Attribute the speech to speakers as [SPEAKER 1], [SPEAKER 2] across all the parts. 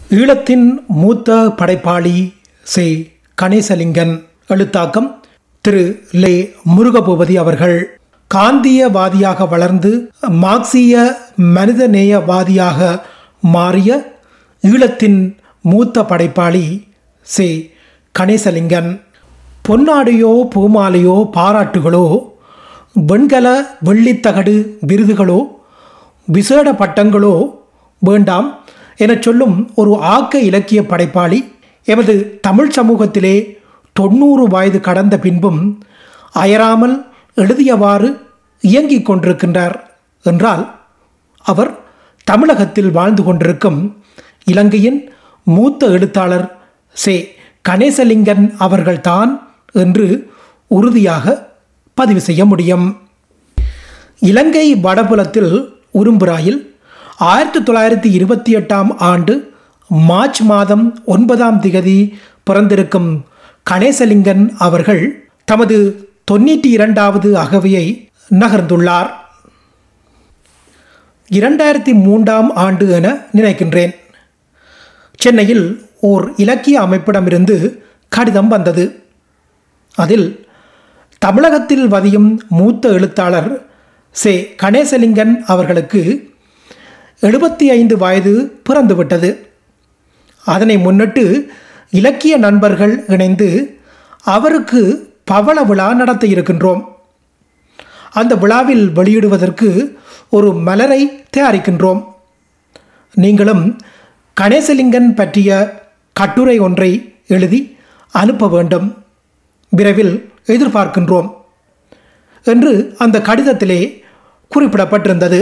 [SPEAKER 1] ஈழத்தின் மூத்த படைப்பாளி சி கணேசலிங்கன் எழுத்தாக்கம் திரு லே முருகபூபதி அவர்கள் காந்தியவாதியாக வளர்ந்து மார்க்சிய மனிதநேயவாதியாக மாறிய ஈழத்தின் மூத்த படைப்பாளி சி கணேசலிங்கன் பொன்னாடையோ பூமாலையோ பாராட்டுகளோ வெண்கல வெள்ளித்தகடு விருதுகளோ விசேட பட்டங்களோ வேண்டாம் எனச் சொல்லும் ஒரு ஆக்க இலக்கிய படைப்பாளி எமது தமிழ் சமூகத்திலே தொண்ணூறு வயது கடந்த பின்பும் அயராமல் எழுதியவாறு இயங்கிக் கொண்டிருக்கின்றார் என்றால் அவர் தமிழகத்தில் வாழ்ந்து கொண்டிருக்கும் இலங்கையின் மூத்த எழுத்தாளர் சே கணேசலிங்கன் அவர்கள்தான் என்று உறுதியாக பதிவு செய்ய முடியும் இலங்கை வடபுலத்தில் உரும்புராயில் ஆயிரத்தி தொள்ளாயிரத்தி இருபத்தி எட்டாம் ஆண்டு மார்ச் மாதம் ஒன்பதாம் திகதி பிறந்திருக்கும் கணேசலிங்கன் அவர்கள் தமது தொண்ணூற்றி இரண்டாவது அகவையை நகர்ந்துள்ளார் இரண்டாயிரத்தி மூன்றாம் ஆண்டு என நினைக்கின்றேன் சென்னையில் ஓர் இலக்கிய அமைப்பிடமிருந்து கடிதம் வந்தது அதில் தமிழகத்தில் வதியும் மூத்த எழுத்தாளர் சே கணேசலிங்கன் அவர்களுக்கு எழுபத்தி ஐந்து வயது பிறந்துவிட்டது அதனை முன்னிட்டு இலக்கிய நண்பர்கள் இணைந்து அவருக்கு பவள விழா நடத்த இருக்கின்றோம் அந்த விழாவில் வெளியிடுவதற்கு ஒரு மலரை தயாரிக்கின்றோம் நீங்களும் கணேசலிங்கன் பற்றிய கட்டுரை ஒன்றை எழுதி அனுப்ப வேண்டும் விரைவில் எதிர்பார்க்கின்றோம் என்று அந்த கடிதத்திலே குறிப்பிடப்பட்டிருந்தது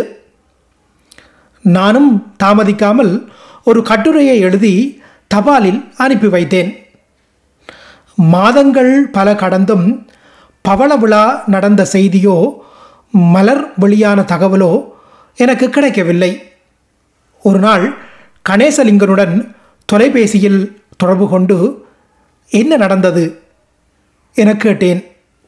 [SPEAKER 1] நானும் தாமதிக்காமல் ஒரு கட்டுரையை எழுதி தபாலில் அனுப்பி வைத்தேன் மாதங்கள் பல கடந்தும் பவள விழா நடந்த செய்தியோ மலர் வெளியான தகவலோ எனக்கு கிடைக்கவில்லை ஒரு நாள் கணேசலிங்கனுடன் தொலைபேசியில் தொடர்பு கொண்டு என்ன நடந்தது என கேட்டேன்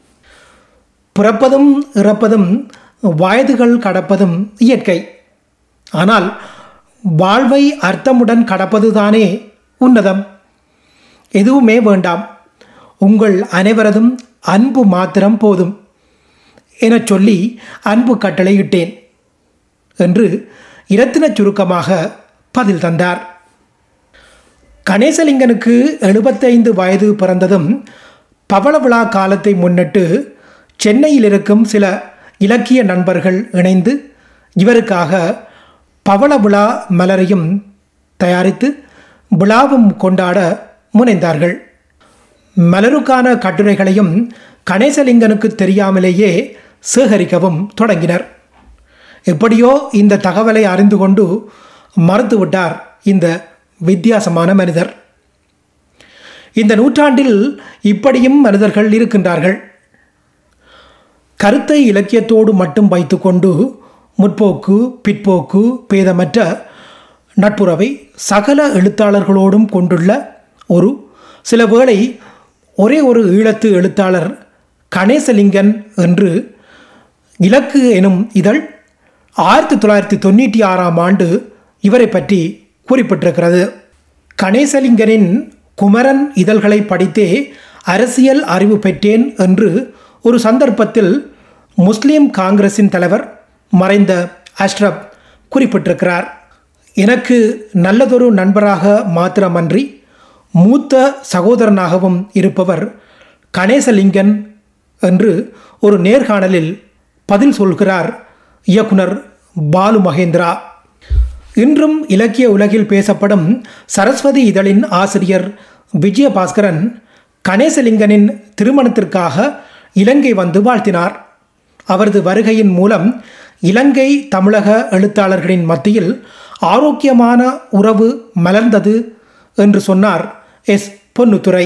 [SPEAKER 1] பிறப்பதும் இறப்பதும் வயதுகள் கடப்பதும் இயற்கை ஆனால் வாழ்வை அர்த்தமுடன் கடப்பதுதானே உன்னதம் எதுவுமே வேண்டாம் உங்கள் அனைவரதும் அன்பு மாத்திரம் போதும் எனச் சொல்லி அன்பு கட்டளையிட்டேன் என்று இரத்தினச் சுருக்கமாக பதில் தந்தார் கணேசலிங்கனுக்கு எழுபத்தைந்து வயது பிறந்ததும் பவள விழா காலத்தை முன்னிட்டு சென்னையில் இருக்கும் சில இலக்கிய நண்பர்கள் இணைந்து இவருக்காக பவள விழா மலரையும் தயாரித்து விழாவும் கொண்டாட முனைந்தார்கள் மலருக்கான கட்டுரைகளையும் கணேசலிங்கனுக்கு தெரியாமலேயே சேகரிக்கவும் தொடங்கினர் எப்படியோ இந்த தகவலை அறிந்து கொண்டு மறுத்துவிட்டார் இந்த வித்தியாசமான மனிதர் இந்த நூற்றாண்டில் இப்படியும் மனிதர்கள் இருக்கின்றார்கள் கருத்தை இலக்கியத்தோடு மட்டும் வைத்துக்கொண்டு முற்போக்கு பிற்போக்கு பேதமற்ற நட்புறவை சகல எழுத்தாளர்களோடும் கொண்டுள்ள ஒரு சில வேளை ஒரே ஒரு ஈழத்து எழுத்தாளர் கணேசலிங்கன் என்று இலக்கு எனும் இதழ் ஆயிரத்தி தொள்ளாயிரத்தி தொண்ணூற்றி ஆறாம் ஆண்டு இவரை பற்றி குறிப்பிட்டிருக்கிறது கணேசலிங்கனின் குமரன் இதழ்களை படித்தே அரசியல் அறிவு பெற்றேன் என்று ஒரு சந்தர்ப்பத்தில் முஸ்லீம் காங்கிரஸின் தலைவர் மறைந்த அஷ்ரப் குறிப்பிட்டிருக்கிறார் எனக்கு நல்லதொரு நண்பராக மாத்திரமன்றி மூத்த சகோதரனாகவும் இருப்பவர் கணேசலிங்கன் என்று ஒரு நேர்காணலில் பதில் சொல்கிறார் இயக்குனர் பாலு மகேந்திரா இன்றும் இலக்கிய உலகில் பேசப்படும் சரஸ்வதி இதழின் ஆசிரியர் விஜயபாஸ்கரன் கணேசலிங்கனின் திருமணத்திற்காக இலங்கை வந்து வாழ்த்தினார் அவரது வருகையின் மூலம் இலங்கை தமிழக எழுத்தாளர்களின் மத்தியில் ஆரோக்கியமான உறவு மலர்ந்தது என்று சொன்னார் எஸ் பொன்னுத்துறை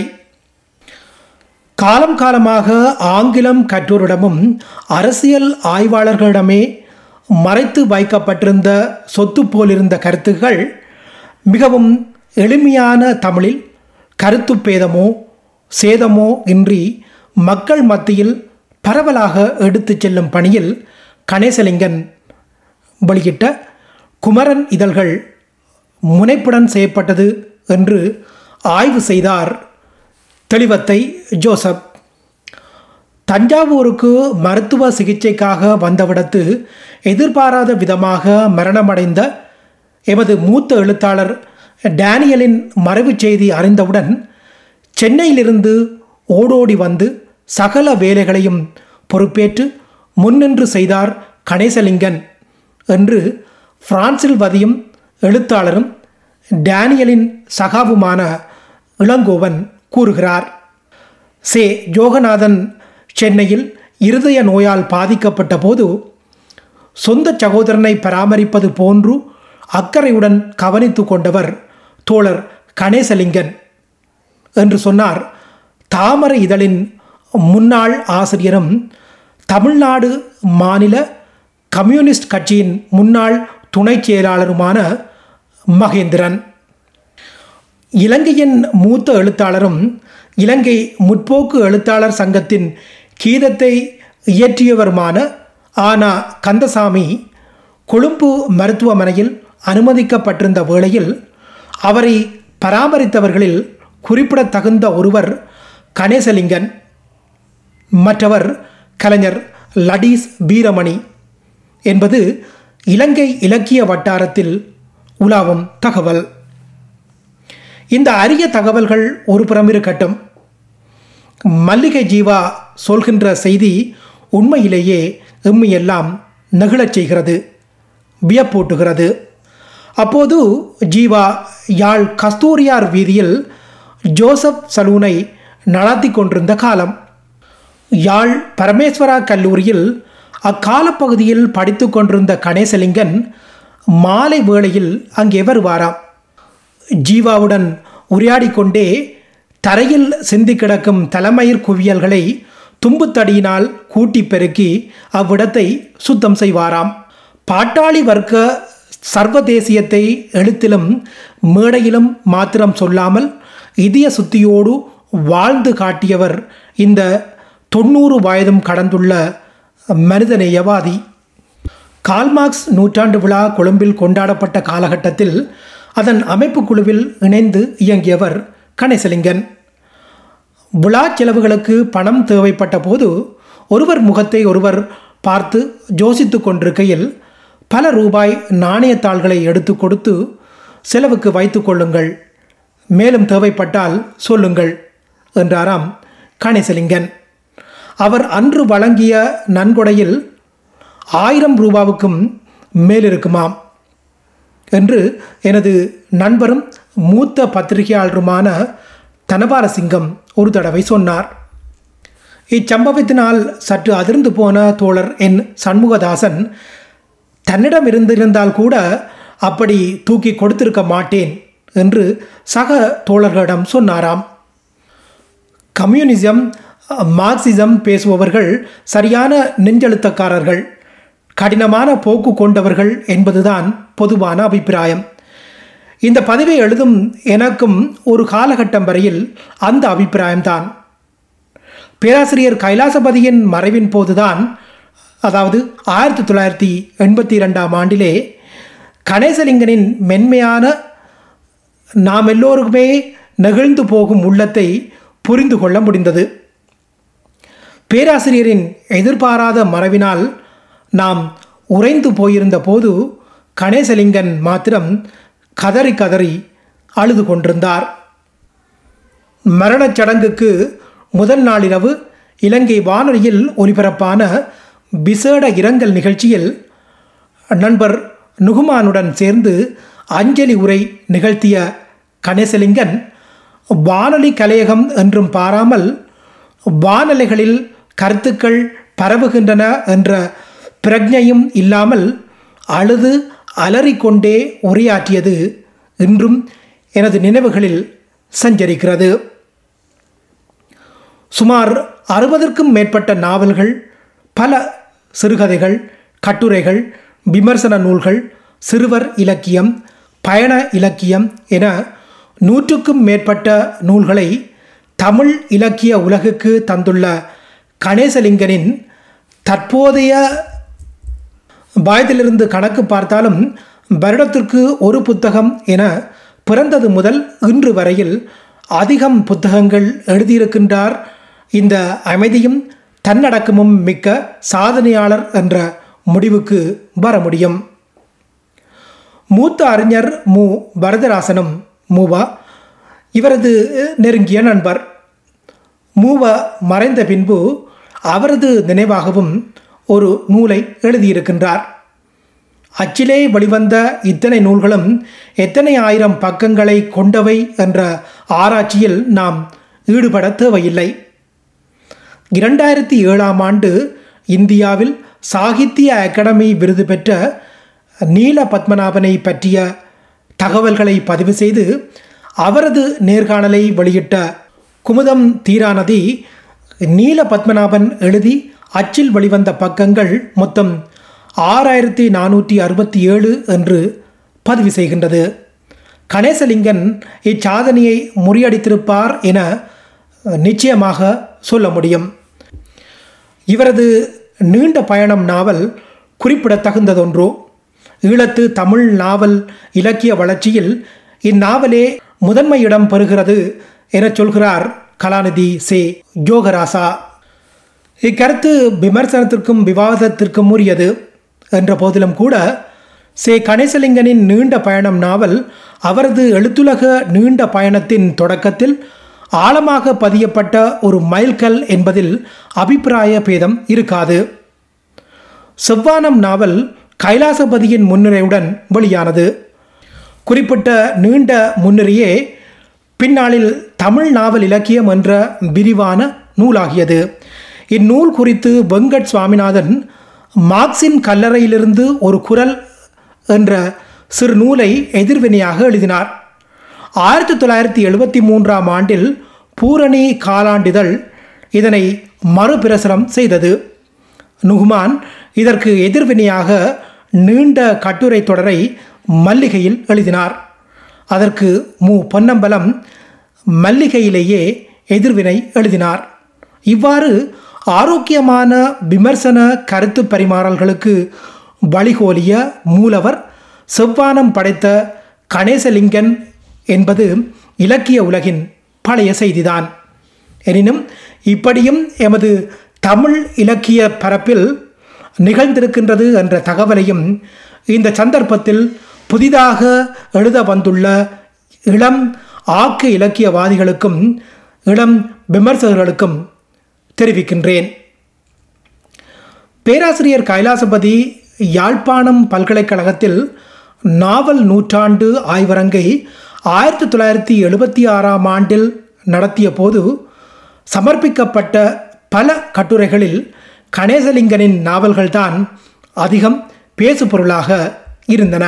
[SPEAKER 1] காலம் காலமாக ஆங்கிலம் கற்றோரிடமும் அரசியல் ஆய்வாளர்களிடமே மறைத்து வைக்கப்பட்டிருந்த சொத்து போலிருந்த கருத்துக்கள் மிகவும் எளிமையான தமிழில் கருத்து பேதமோ சேதமோ இன்றி மக்கள் மத்தியில் பரவலாக எடுத்துச் செல்லும் பணியில் கணேசலிங்கன் வெளியிட்ட குமரன் இதழ்கள் முனைப்புடன் செய்யப்பட்டது என்று ஆய்வு செய்தார் தெளிவத்தை ஜோசப் தஞ்சாவூருக்கு மருத்துவ சிகிச்சைக்காக வந்தவிடத்து எதிர்பாராத விதமாக மரணமடைந்த எமது மூத்த எழுத்தாளர் டேனியலின் மறைவுச் செய்தி அறிந்தவுடன் சென்னையிலிருந்து ஓடோடி வந்து சகல வேலைகளையும் பொறுப்பேற்று முன்னின்று செய்தார் கணேசலிங்கன் என்று பிரான்சில் வதியும் எழுத்தாளரும் டேனியலின் சகாவுமான இளங்கோவன் கூறுகிறார் சே ஜோகநாதன் சென்னையில் இருதய நோயால் பாதிக்கப்பட்ட போது சொந்த சகோதரனை பராமரிப்பது போன்று அக்கறையுடன் கவனித்து கொண்டவர் தோழர் கணேசலிங்கன் என்று சொன்னார் தாமரை இதழின் முன்னாள் ஆசிரியரும் தமிழ்நாடு மாநில கம்யூனிஸ்ட் கட்சியின் முன்னாள் துணை செயலாளருமான மகேந்திரன் இலங்கையின் மூத்த எழுத்தாளரும் இலங்கை முற்போக்கு எழுத்தாளர் சங்கத்தின் கீதத்தை இயற்றியவருமான ஆனா கந்தசாமி கொழும்பு மருத்துவமனையில் அனுமதிக்கப்பட்டிருந்த வேளையில் அவரை பராமரித்தவர்களில் குறிப்பிடத்தகுந்த ஒருவர் கணேசலிங்கன் மற்றவர் கலைஞர் லடீஸ் வீரமணி என்பது இலங்கை இலக்கிய வட்டாரத்தில் உலாவும் தகவல் இந்த அரிய தகவல்கள் ஒரு புறம் இருக்கட்டும் மல்லிகை ஜீவா சொல்கின்ற செய்தி உண்மையிலேயே எம்மையெல்லாம் நெகிழச் செய்கிறது வியப்பூட்டுகிறது அப்போது ஜீவா யாழ் கஸ்தூரியார் வீதியில் ஜோசப் சலூனை நடத்தி கொண்டிருந்த காலம் யாழ் பரமேஸ்வரா கல்லூரியில் அக்காலப்பகுதியில் படித்து கொண்டிருந்த கணேசலிங்கன் மாலை வேளையில் அங்கே வருவாராம் ஜீவாவுடன் உரையாடி கொண்டே தரையில் சிந்தி கிடக்கும் தலைமயிர் குவியல்களை தும்புத்தடியினால் கூட்டி பெருக்கி அவ்விடத்தை சுத்தம் செய்வாராம் பாட்டாளி வர்க்க சர்வதேசியத்தை எழுத்திலும் மேடையிலும் மாத்திரம் சொல்லாமல் இதய சுத்தியோடு வாழ்ந்து காட்டியவர் இந்த தொண்ணூறு வயதும் கடந்துள்ள மனிதநேயவாதி கால்மார்க்ஸ் நூற்றாண்டு விழா கொழும்பில் கொண்டாடப்பட்ட காலகட்டத்தில் அதன் அமைப்பு குழுவில் இணைந்து இயங்கியவர் கணேசலிங்கன் விழா செலவுகளுக்கு பணம் தேவைப்பட்ட போது ஒருவர் முகத்தை ஒருவர் பார்த்து ஜோசித்து கொண்டிருக்கையில் பல ரூபாய் நாணயத்தாள்களை எடுத்து கொடுத்து செலவுக்கு வைத்து கொள்ளுங்கள் மேலும் தேவைப்பட்டால் சொல்லுங்கள் என்றாராம் கணேசலிங்கன் அவர் அன்று வழங்கிய நன்கொடையில் ஆயிரம் ரூபாவுக்கும் மேலிருக்குமாம் என்று எனது நண்பரும் மூத்த பத்திரிகையாளருமான தனபாலசிங்கம் ஒரு தடவை சொன்னார் இச்சம்பவத்தினால் சற்று அதிர்ந்து போன தோழர் என் சண்முகதாசன் தன்னிடம் இருந்திருந்தால் கூட அப்படி தூக்கி கொடுத்திருக்க மாட்டேன் என்று சக தோழர்களிடம் சொன்னாராம் கம்யூனிசம் மார்க்சிசம் பேசுபவர்கள் சரியான நெஞ்செழுத்தக்காரர்கள் கடினமான போக்கு கொண்டவர்கள் என்பதுதான் பொதுவான அபிப்பிராயம் இந்த பதிவை எழுதும் எனக்கும் ஒரு காலகட்டம் வரையில் அந்த அபிப்பிராயம்தான் பேராசிரியர் கைலாசபதியின் மறைவின் போதுதான் அதாவது ஆயிரத்தி தொள்ளாயிரத்தி எண்பத்தி ரெண்டாம் ஆண்டிலே கணேசலிங்கனின் மென்மையான நாம் எல்லோருக்குமே நெகிழ்ந்து போகும் உள்ளத்தை புரிந்து கொள்ள முடிந்தது பேராசிரியரின் எதிர்பாராத மறைவினால் நாம் உறைந்து போயிருந்த போது கணேசலிங்கன் மாத்திரம் கதறி கதறி அழுது கொண்டிருந்தார் மரணச் சடங்குக்கு முதல் நாளிரவு இலங்கை வானொலியில் ஒலிபரப்பான விசேட இரங்கல் நிகழ்ச்சியில் நண்பர் நுகுமானுடன் சேர்ந்து அஞ்சலி உரை நிகழ்த்திய கணேசலிங்கன் வானொலி கலையகம் என்றும் பாராமல் வானொலிகளில் கருத்துக்கள் பரவுகின்றன என்ற பிரஜையும் இல்லாமல் அழுது அலறிக்கொண்டே உரையாற்றியது இன்றும் எனது நினைவுகளில் சஞ்சரிக்கிறது சுமார் அறுபதற்கும் மேற்பட்ட நாவல்கள் பல சிறுகதைகள் கட்டுரைகள் விமர்சன நூல்கள் சிறுவர் இலக்கியம் பயண இலக்கியம் என நூற்றுக்கும் மேற்பட்ட நூல்களை தமிழ் இலக்கிய உலகுக்கு தந்துள்ள கணேசலிங்கனின் தற்போதைய வயதிலிருந்து கணக்கு பார்த்தாலும் வருடத்திற்கு ஒரு புத்தகம் என பிறந்தது முதல் இன்று வரையில் அதிகம் புத்தகங்கள் எழுதியிருக்கின்றார் இந்த அமைதியும் தன்னடக்கமும் மிக்க சாதனையாளர் என்ற முடிவுக்கு வர முடியும் மூத்த அறிஞர் மு வரதராசனும் மூவா இவரது நெருங்கிய நண்பர் மூவா மறைந்த பின்பு அவரது நினைவாகவும் ஒரு நூலை எழுதியிருக்கின்றார் அச்சிலே வெளிவந்த இத்தனை நூல்களும் எத்தனை ஆயிரம் பக்கங்களை கொண்டவை என்ற ஆராய்ச்சியில் நாம் ஈடுபட தேவையில்லை இரண்டாயிரத்தி ஏழாம் ஆண்டு இந்தியாவில் சாகித்ய அகாடமி விருது பெற்ற நீல பத்மநாபனை பற்றிய தகவல்களை பதிவு செய்து அவரது நேர்காணலை வெளியிட்ட குமுதம் தீராநதி நீல பத்மநாபன் எழுதி அச்சில் வெளிவந்த பக்கங்கள் மொத்தம் ஆறாயிரத்தி நானூற்றி அறுபத்தி ஏழு என்று பதிவு செய்கின்றது கணேசலிங்கன் இச்சாதனையை முறியடித்திருப்பார் என நிச்சயமாக சொல்ல முடியும் இவரது நீண்ட பயணம் நாவல் குறிப்பிடத்தகுந்ததொன்றோ ஈழத்து தமிழ் நாவல் இலக்கிய வளர்ச்சியில் இந்நாவலே முதன்மை இடம் பெறுகிறது என சொல்கிறார் கலாநிதி சே யோகராசா இக்கருத்து விமர்சனத்திற்கும் விவாதத்திற்கும் உரியது என்ற போதிலும் கூட சே கணேசலிங்கனின் நீண்ட பயணம் நாவல் அவரது எழுத்துலக நீண்ட பயணத்தின் தொடக்கத்தில் ஆழமாக பதியப்பட்ட ஒரு மைல்கல் என்பதில் அபிப்பிராய பேதம் இருக்காது செவ்வானம் நாவல் கைலாசபதியின் முன்னுரையுடன் வெளியானது குறிப்பிட்ட நீண்ட முன்னுரையே பின்னாளில் தமிழ் நாவல் இலக்கியம் என்ற விரிவான நூலாகியது இந்நூல் குறித்து வெங்கட் சுவாமிநாதன் மார்க்சின் கல்லறையிலிருந்து ஒரு குரல் என்ற சிறு நூலை எதிர்வினையாக எழுதினார் ஆயிரத்தி தொள்ளாயிரத்தி எழுபத்தி மூன்றாம் ஆண்டில் பூரணி காலாண்டிதழ் இதனை மறுபிரசுரம் செய்தது நுகுமான் இதற்கு எதிர்வினையாக நீண்ட கட்டுரை தொடரை மல்லிகையில் எழுதினார் அதற்கு மு பொன்னம்பலம் மல்லிகையிலேயே எதிர்வினை எழுதினார் இவ்வாறு ஆரோக்கியமான விமர்சன கருத்து பரிமாறல்களுக்கு வழிகோலிய மூலவர் செவ்வானம் படைத்த கணேசலிங்கன் என்பது இலக்கிய உலகின் பழைய செய்திதான் எனினும் இப்படியும் எமது தமிழ் இலக்கிய பரப்பில் நிகழ்ந்திருக்கின்றது என்ற தகவலையும் இந்த சந்தர்ப்பத்தில் புதிதாக எழுத வந்துள்ள இளம் ஆக்க இலக்கியவாதிகளுக்கும் இளம் விமர்சகர்களுக்கும் தெரிவிக்கின்றேன் பேராசிரியர் கைலாசபதி யாழ்ப்பாணம் பல்கலைக்கழகத்தில் நாவல் நூற்றாண்டு ஆய்வரங்கை ஆயிரத்தி தொள்ளாயிரத்தி எழுபத்தி ஆறாம் ஆண்டில் நடத்திய போது சமர்ப்பிக்கப்பட்ட பல கட்டுரைகளில் கணேசலிங்கனின் நாவல்கள்தான் அதிகம் பேசுபொருளாக இருந்தன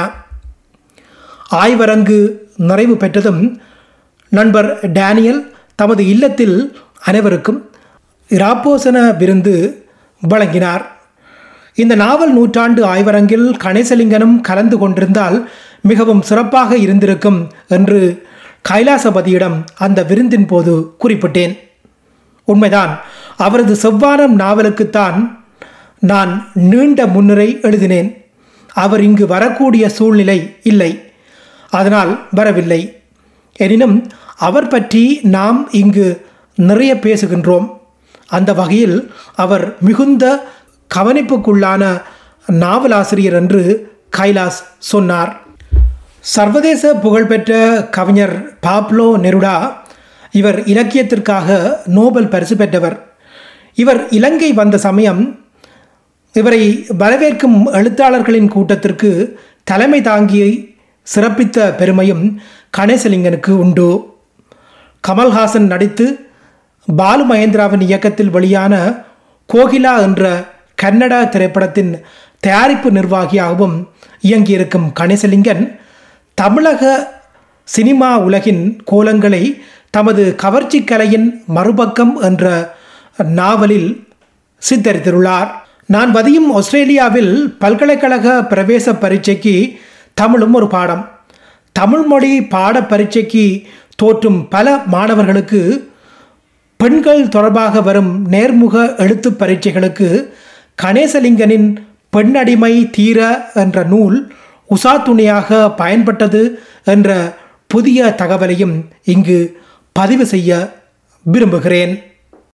[SPEAKER 1] ஆய்வரங்கு நிறைவு பெற்றதும் நண்பர் டேனியல் தமது இல்லத்தில் அனைவருக்கும் இராப்போசன விருந்து வழங்கினார் இந்த நாவல் நூற்றாண்டு ஆய்வரங்கில் கணேசலிங்கனும் கலந்து கொண்டிருந்தால் மிகவும் சிறப்பாக இருந்திருக்கும் என்று கைலாசபதியிடம் அந்த விருந்தின் போது குறிப்பிட்டேன் உண்மைதான் அவரது செவ்வானம் நாவலுக்குத்தான் நான் நீண்ட முன்னுரை எழுதினேன் அவர் இங்கு வரக்கூடிய சூழ்நிலை இல்லை அதனால் வரவில்லை எனினும் அவர் பற்றி நாம் இங்கு நிறைய பேசுகின்றோம் அந்த வகையில் அவர் மிகுந்த கவனிப்புக்குள்ளான நாவலாசிரியர் என்று கைலாஸ் சொன்னார் சர்வதேச புகழ்பெற்ற கவிஞர் பாப்லோ நெருடா இவர் இலக்கியத்திற்காக நோபல் பரிசு பெற்றவர் இவர் இலங்கை வந்த சமயம் இவரை வரவேற்கும் எழுத்தாளர்களின் கூட்டத்திற்கு தலைமை தாங்கி சிறப்பித்த பெருமையும் கணேசலிங்கனுக்கு உண்டு கமல்ஹாசன் நடித்து பாலு மகேந்திராவின் இயக்கத்தில் வெளியான கோகிலா என்ற கன்னட திரைப்படத்தின் தயாரிப்பு நிர்வாகியாகவும் இயங்கியிருக்கும் கணேசலிங்கன் தமிழக சினிமா உலகின் கோலங்களை தமது கவர்ச்சி கலையின் மறுபக்கம் என்ற நாவலில் சித்தரித்துள்ளார் நான் வதியும் ஆஸ்திரேலியாவில் பல்கலைக்கழக பிரவேச பரீட்சைக்கு தமிழும் ஒரு பாடம் தமிழ் மொழி பாட பரீட்சைக்கு தோற்றும் பல மாணவர்களுக்கு பெண்கள் தொடர்பாக வரும் நேர்முக எழுத்து பரீட்சைகளுக்கு கணேசலிங்கனின் பெண்ணடிமை தீர என்ற நூல் உசா துணியாக பயன்பட்டது என்ற புதிய தகவலையும் இங்கு பதிவு செய்ய விரும்புகிறேன்